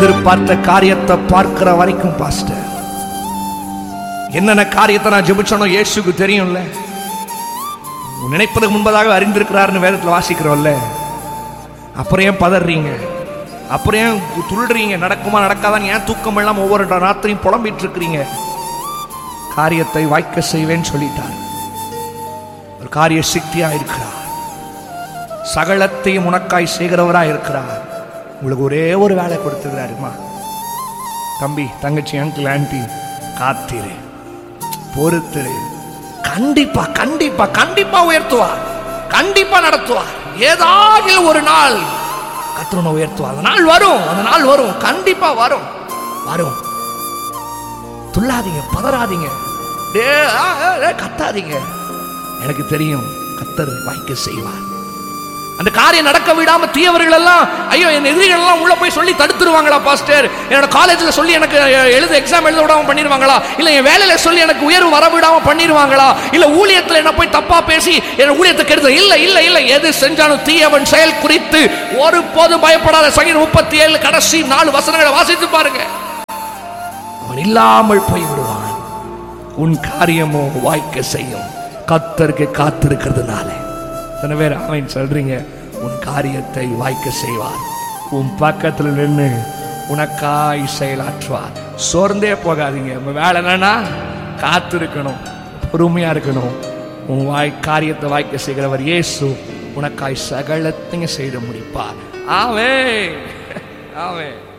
எதிர்பார்த்த காரியத்தை பார்க்கிற வரைக்கும் பாஸ்டர் என்னென்ன காரியத்தை நான் ஜெபிச்சனோ இயேசுக்கு தெரியும்ல உன் நினைப்பதற்கு முன்பதாக அறிந்திருக்கிறாருன்னு வேதத்தில் வாசிக்கிறோம்ல அப்புறம் ஏன் பதறீங்க அப்புறம் ஏன் துள்ளுறீங்க நடக்குமா நடக்காதான் ஏன் தூக்கம் இல்லாம ஒவ்வொரு ராத்திரியும் புலம்பிட்டு இருக்கிறீங்க காரியத்தை வாய்க்க செய்வேன்னு சொல்லிட்டார் ஒரு காரிய சித்தியா இருக்கிறார் சகலத்தையும் உனக்காய் செய்கிறவராய் இருக்கிறார் உங்களுக்கு ஒரே ஒரு வேலை கொடுத்துக்கிறாருமா தம்பி தங்கச்சி அங்கிள் ஆன்டி காத்திரு பொறுத்திரு கண்டிப்பா கண்டிப்பா கண்டிப்பா உயர்த்துவார் கண்டிப்பா நடத்துவார் ஏதாவது ஒரு நாள் கத்திரனை உயர்த்துவார் அந்த நாள் வரும் அந்த நாள் வரும் கண்டிப்பா வரும் வரும் துள்ளாதீங்க பதறாதீங்க டே ஆ, ஆ, ஆ, கத்தாதீங்க எனக்கு தெரியும் கத்தர் வாய்க்க செய்வார் அந்த காரியம் நடக்க விடாம தீயவர்கள் எல்லாம் ஐயோ என் எதிரிகள் எல்லாம் உள்ள போய் சொல்லி தடுத்துருவாங்களா பாஸ்டர் என்னோட காலேஜ்ல சொல்லி எனக்கு அஹ், எழுத எக்ஸாம் எழுத விடாம பண்ணிடுவாங்களா இல்ல என் வேலையில சொல்லி எனக்கு உயர்வு வர விடாம பண்ணிடுவாங்களா இல்ல ஊழியத்துல என்ன போய் தப்பா பேசி என் ஊழியத்தை கெடுத்த இல்ல இல்ல இல்ல எது செஞ்சாலும் தீயவன் செயல் குறித்து ஒருபோதும் பயப்படாத சங்கீதம் முப்பத்தி ஏழு கடைசி நாலு வசனங்களை வாசித்து பாருங்க அவன் இல்லாமல் போய் விடுவான் உன் காரியமோ வாய்க்க செய்யும் கத்தருக்கு காத்திருக்கிறதுனால எத்தனை பேர் அவன் சொல்றீங்க உன் காரியத்தை வாய்க்க செய்வார் உன் பக்கத்தில் நின்று உனக்காய் செயலாற்றுவார் சோர்ந்தே போகாதீங்க உங்க வேலை என்னன்னா காத்திருக்கணும் பொறுமையா இருக்கணும் உன் வாய் காரியத்தை வாய்க்க செய்கிறவர் இயேசு உனக்காய் சகலத்தையும் செய்து முடிப்பார் ஆவே ஆவே